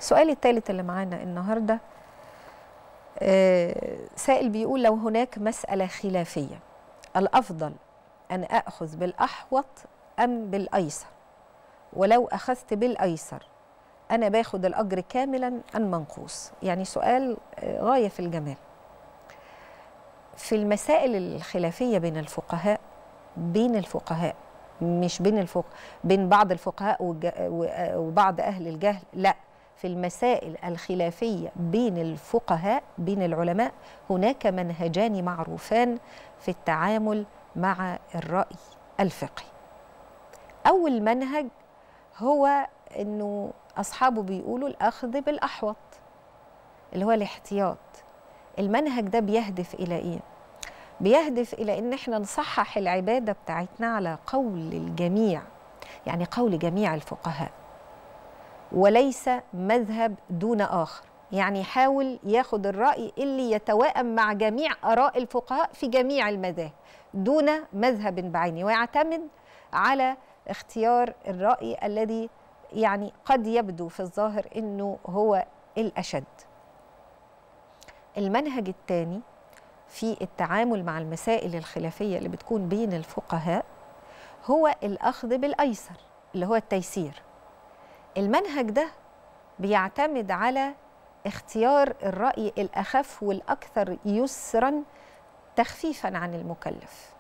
السؤال الثالث اللي معانا النهارده آه، سائل بيقول لو هناك مسألة خلافية الأفضل أن أخذ بالأحوط أم بالأيسر ولو أخذت بالأيسر أنا باخد الأجر كاملا أم منقوص يعني سؤال آه، غاية في الجمال في المسائل الخلافية بين الفقهاء بين الفقهاء مش بين الفق بين بعض الفقهاء والج- و- وبعض أهل الجهل لا في المسائل الخلافية بين الفقهاء بين العلماء هناك منهجان معروفان في التعامل مع الرأي الفقهي أول منهج هو أنه أصحابه بيقولوا الأخذ بالأحوط اللي هو الاحتياط المنهج ده بيهدف إلى إيه؟ بيهدف إلى إن إحنا نصحح العبادة بتاعتنا على قول الجميع يعني قول جميع الفقهاء وليس مذهب دون آخر يعني يحاول ياخد الرأي اللي يتوائم مع جميع آراء الفقهاء في جميع المذاهب دون مذهب بعينه ويعتمد على اختيار الرأي الذي يعني قد يبدو في الظاهر انه هو الاشد. المنهج الثاني في التعامل مع المسائل الخلافيه اللي بتكون بين الفقهاء هو الاخذ بالايسر اللي هو التيسير. المنهج ده بيعتمد على اختيار الراي الاخف والاكثر يسرا تخفيفا عن المكلف.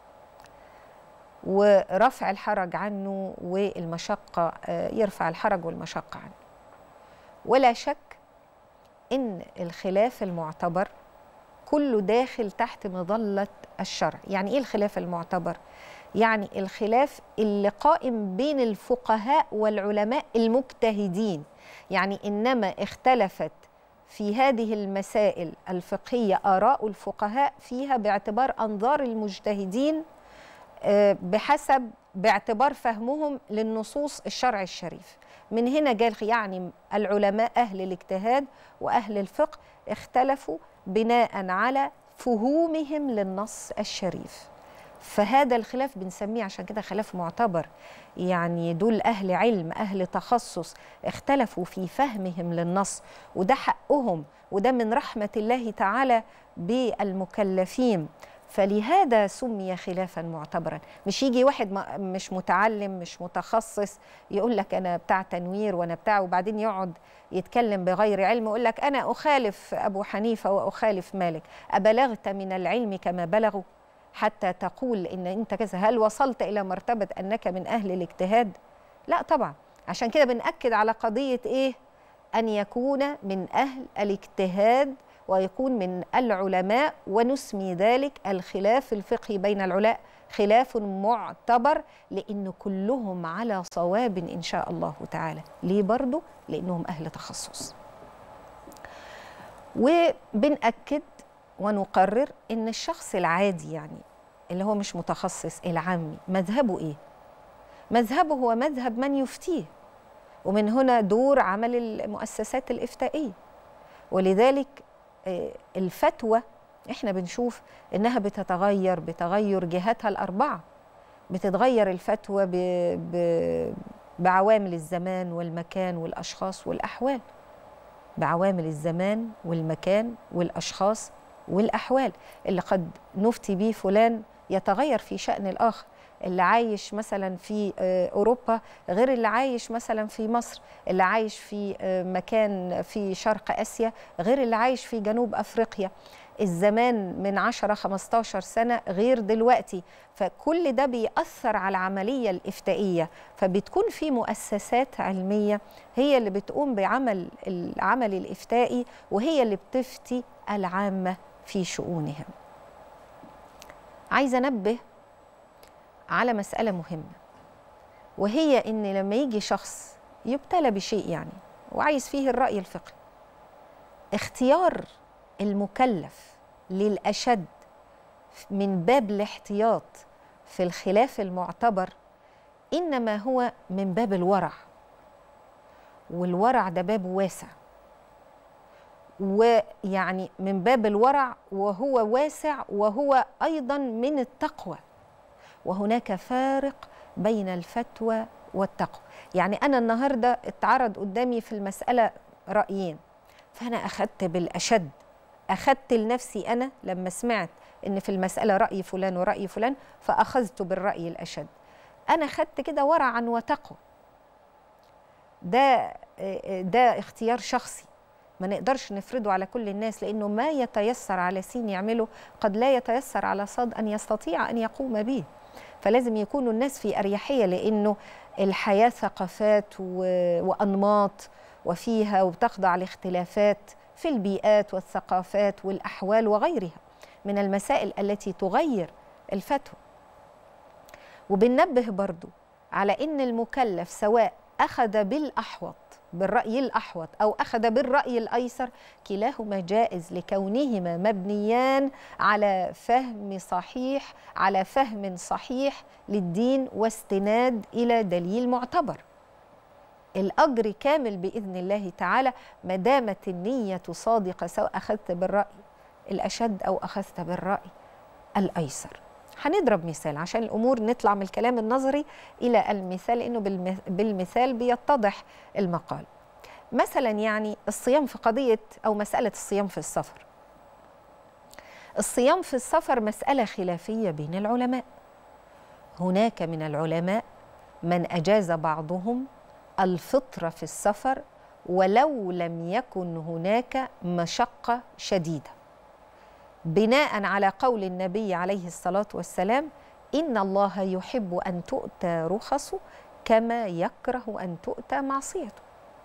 ورفع الحرج عنه والمشقة آه، يرفع الحرج والمشقة عنه ولا شك إن الخلاف المعتبر كله داخل تحت مظلة الشرع يعني إيه الخلاف المعتبر؟ يعني الخلاف اللي قائم بين الفقهاء والعلماء المجتهدين يعني إنما اختلفت في هذه المسائل الفقهية آراء الفقهاء فيها باعتبار أنظار المجتهدين آه، بحسب باعتبار فهمهم للنصوص الشرع الشريف من هنا جاء يعني العلماء أهل الاجتهاد وأهل الفقه اختلفوا بناء على فهومهم للنص الشريف فهذا الخلاف بنسميه عشان كده خلاف معتبر يعني دول أهل علم أهل تخصص اختلفوا في فهمهم للنص وده حقهم وده من رحمة الله تعالى بالمكلفين فلهذا سمي خلافا معتبرا مش يجي واحد ما- مش متعلم مش متخصص يقول لك انا بتاع تنوير وانا بتاع وبعدين يقعد يتكلم بغير علم ويقول لك انا اخالف ابو حنيفه واخالف مالك ابلغت من العلم كما بلغوا حتى تقول ان انت كذا هل وصلت الى مرتبه انك من اهل الاجتهاد لا طبعا عشان كده بنأكد على قضيه ايه ان يكون من اهل الاجتهاد ويكون من العلماء ونسمي ذلك الخلاف الفقهي بين العلماء خلاف معتبر لأن كلهم على صواب إن شاء الله تعالى ليه برضو؟ لأنهم أهل تخصص وبنأكد ونقرر إن الشخص العادي يعني اللي هو مش متخصص العامي مذهبه إيه؟ مذهبه هو مذهب من يفتيه ومن هنا دور عمل المؤسسات الإفتائية ولذلك آه، الفتوى احنا بنشوف انها بتتغير بتغير جهاتها الاربعه بتتغير الفتوى ب... ب... بعوامل الزمان والمكان والاشخاص والاحوال بعوامل الزمان والمكان والاشخاص والاحوال اللي قد نفتي به فلان يتغير في شان الاخر اللي عايش مثلا في آه، اوروبا غير اللي عايش مثلا في مصر اللي عايش في آه، مكان في شرق اسيا غير اللي عايش في جنوب افريقيا الزمان من 10 15 سنه غير دلوقتي فكل ده بيأثر على العمليه الافتائيه فبتكون في مؤسسات علميه هي اللي بتقوم بعمل العمل الافتائي وهي اللي بتفتي العامه في شؤونهم عايزه انبه على مساله مهمه وهي ان لما يجي شخص يبتلى بشيء يعني وعايز فيه الراي الفقهي اختيار المكلف للاشد من باب الاحتياط في الخلاف المعتبر انما هو من باب الورع والورع ده باب واسع ويعني من باب الورع وهو واسع وهو ايضا من التقوى وهناك فارق بين الفتوى والتقوى يعني انا النهارده اتعرض قدامي في المساله رأيين فأنا أخدت بالأشد أخدت لنفسي أنا لما سمعت إن في المسألة رأي فلان ورأي فلان فأخذت بالرأي الأشد أنا خدت كده ورعا وتقوى ده ده اختيار شخصي ما نقدرش نفرضه على كل الناس لأنه ما يتيسر على سين يعمله قد لا يتيسر على صاد أن يستطيع أن يقوم به فلازم يكونوا الناس في أريحية لأنه الحياة ثقافات وأنماط وفيها وبتخضع لاختلافات في البيئات والثقافات والأحوال وغيرها من المسائل التي تغير الفتوى وبننبه برضو على أن المكلف سواء أخذ بالأحوط بالرأي الأحوط أو أخذ بالرأي الأيسر كلاهما جائز لكونهما مبنيان على فهم صحيح على فهم صحيح للدين واستناد إلى دليل معتبر الأجر كامل بإذن الله تعالى ما دامت النية صادقة سواء أخذت بالرأي الأشد أو أخذت بالرأي الأيسر هنضرب مثال عشان الامور نطلع من الكلام النظري الى المثال لانه بالمثال بيتضح المقال مثلا يعني الصيام في قضيه او مساله الصيام في السفر الصيام في السفر مساله خلافيه بين العلماء هناك من العلماء من اجاز بعضهم الفطر في السفر ولو لم يكن هناك مشقه شديده بناء على قول النبي عليه الصلاه والسلام ان الله يحب ان تؤتى رخصه كما يكره ان تؤتى معصيته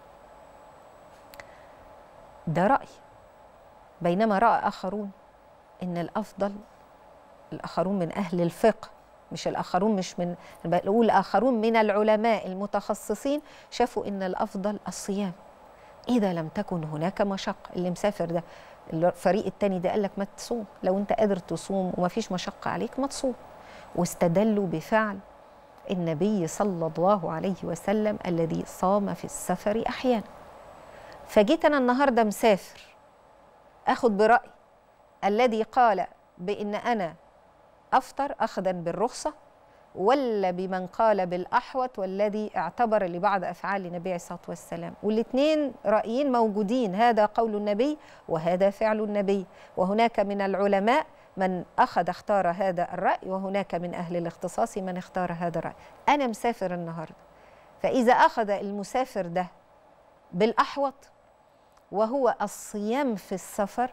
ده راي بينما راى اخرون ان الافضل الاخرون من اهل الفقه مش الاخرون مش من بقول اخرون من العلماء المتخصصين شافوا ان الافضل الصيام اذا لم تكن هناك مشقه اللي مسافر ده الفريق التاني ده قال لك ما تصوم لو انت قادر تصوم وما فيش مشقه عليك ما تصوم واستدلوا بفعل النبي صلى الله عليه وسلم الذي صام في السفر احيانا فجيت انا النهارده مسافر اخد براي الذي قال بان انا افطر اخذا بالرخصه ولا بمن قال بالأحوط والذي اعتبر لبعض أفعال النبي عليه الصلاة والسلام والاثنين رأيين موجودين هذا قول النبي وهذا فعل النبي وهناك من العلماء من أخذ اختار هذا الرأي وهناك من أهل الاختصاص من اختار هذا الرأي أنا مسافر النهاردة فإذا أخذ المسافر ده بالأحوط وهو الصيام في السفر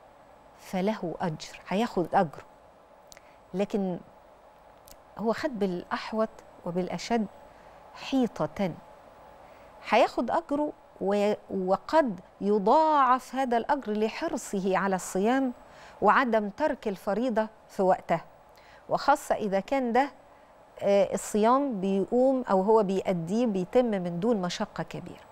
فله أجر هياخد أجره لكن هو خد بالأحوط وبالأشد حيطة هياخد أجره وقد يضاعف هذا الأجر لحرصه على الصيام وعدم ترك الفريضة في وقتها وخاصة إذا كان ده الصيام بيقوم أو هو بيأديه بيتم من دون مشقة كبيرة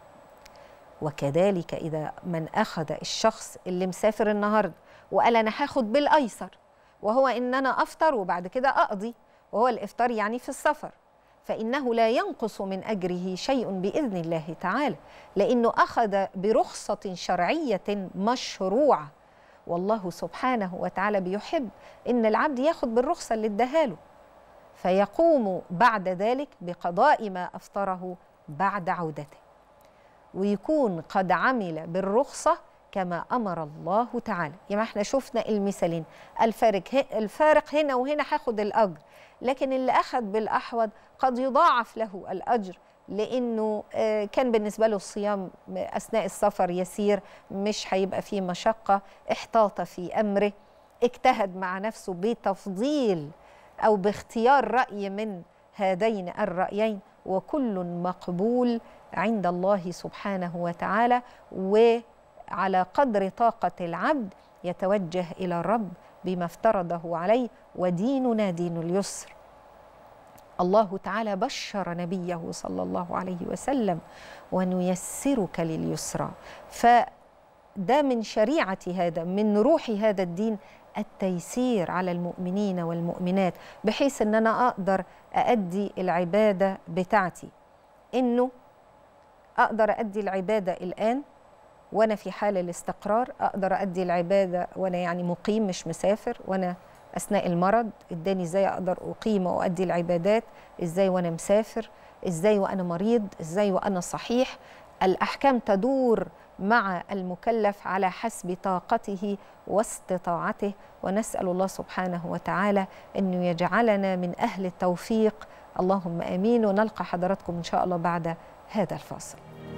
وكذلك إذا من أخذ الشخص اللي مسافر النهاردة وقال أنا هاخد بالأيسر وهو إن أنا أفطر وبعد كده أقضي وهو الافطار يعني في السفر فانه لا ينقص من اجره شيء باذن الله تعالى لانه اخذ برخصه شرعيه مشروعه والله سبحانه وتعالى بيحب ان العبد ياخذ بالرخصه اللي اداها فيقوم بعد ذلك بقضاء ما افطره بعد عودته ويكون قد عمل بالرخصه كما امر الله تعالى يعني احنا شفنا المثالين الفارق الفارق هنا وهنا هاخد الاجر لكن اللي اخذ بالاحوض قد يضاعف له الاجر لانه كان بالنسبه له الصيام اثناء السفر يسير مش هيبقى فيه مشقه احتاط في امره اجتهد مع نفسه بتفضيل او باختيار راي من هذين الرايين وكل مقبول عند الله سبحانه وتعالى وعلى قدر طاقه العبد يتوجه الى الرب بما افترضه عليه وديننا دين اليسر الله تعالى بشر نبيه صلى الله عليه وسلم ونيسرك لليسرى فده من شريعه هذا من روح هذا الدين التيسير على المؤمنين والمؤمنات بحيث ان انا اقدر اادي العباده بتاعتي انه اقدر ادي العباده الان وانا في حال الاستقرار اقدر ادي العباده وانا يعني مقيم مش مسافر وانا اثناء المرض اداني ازاي اقدر اقيم وادي العبادات ازاي وانا مسافر ازاي وانا مريض ازاي وانا صحيح الاحكام تدور مع المكلف على حسب طاقته واستطاعته ونسال الله سبحانه وتعالى انه يجعلنا من اهل التوفيق اللهم امين ونلقى حضراتكم ان شاء الله بعد هذا الفاصل